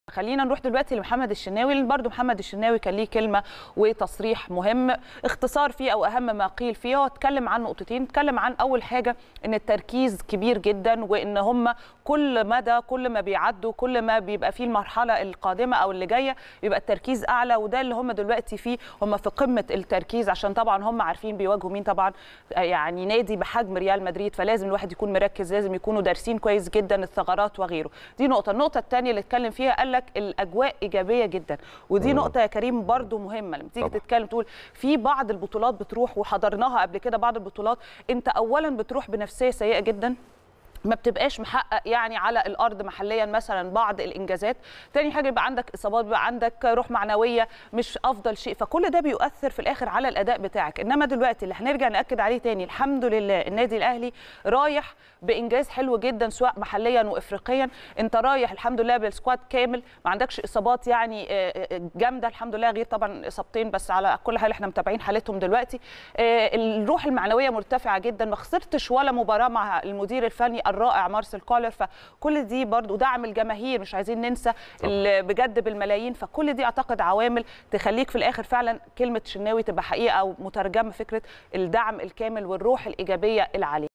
خلينا نروح دلوقتي لمحمد الشناوي لان برضه محمد الشناوي كان ليه كلمه وتصريح مهم اختصار فيه او اهم ما قيل فيه هو اتكلم عن نقطتين اتكلم عن اول حاجه ان التركيز كبير جدا وان هم كل مدى كل ما بيعدوا كل ما بيبقى فيه المرحله القادمه او اللي جايه يبقى التركيز اعلى وده اللي هم دلوقتي فيه هم في قمه التركيز عشان طبعا هم عارفين بيواجهوا مين طبعا يعني نادي بحجم ريال مدريد فلازم الواحد يكون مركز لازم يكونوا دارسين كويس جدا الثغرات وغيره دي نقطه النقطه الثانيه اللي اتكلم فيها قال لك الاجواء ايجابيه جدا ودي نقطه يا كريم برضو مهمه لما تيجي طبعا. تتكلم تقول في بعض البطولات بتروح وحضرناها قبل كده بعض البطولات انت اولا بتروح بنفسيه سيئه جدا ما بتبقاش محقق يعني على الارض محليا مثلا بعض الانجازات تاني حاجه يبقى عندك اصابات بيبقى عندك روح معنويه مش افضل شيء فكل ده بيؤثر في الاخر على الاداء بتاعك انما دلوقتي اللي هنرجع ناكد عليه تاني الحمد لله النادي الاهلي رايح بانجاز حلو جدا سواء محليا وافريقيا انت رايح الحمد لله بالسكواد كامل ما عندكش اصابات يعني آه، آه، جامده الحمد لله غير طبعا اصابتين بس على كل حال احنا متابعين حالتهم دلوقتي آه، الروح المعنويه مرتفعه جدا ما خسرتش ولا مباراه مع المدير الفني الرائع مارسيل كولر فكل دي برضو دعم الجماهير مش عايزين ننسى ال- بجد بالملايين فكل دي اعتقد عوامل تخليك في الاخر فعلا كلمه شناوي تبقى حقيقه او مترجمه فكره الدعم الكامل والروح الايجابيه العاليه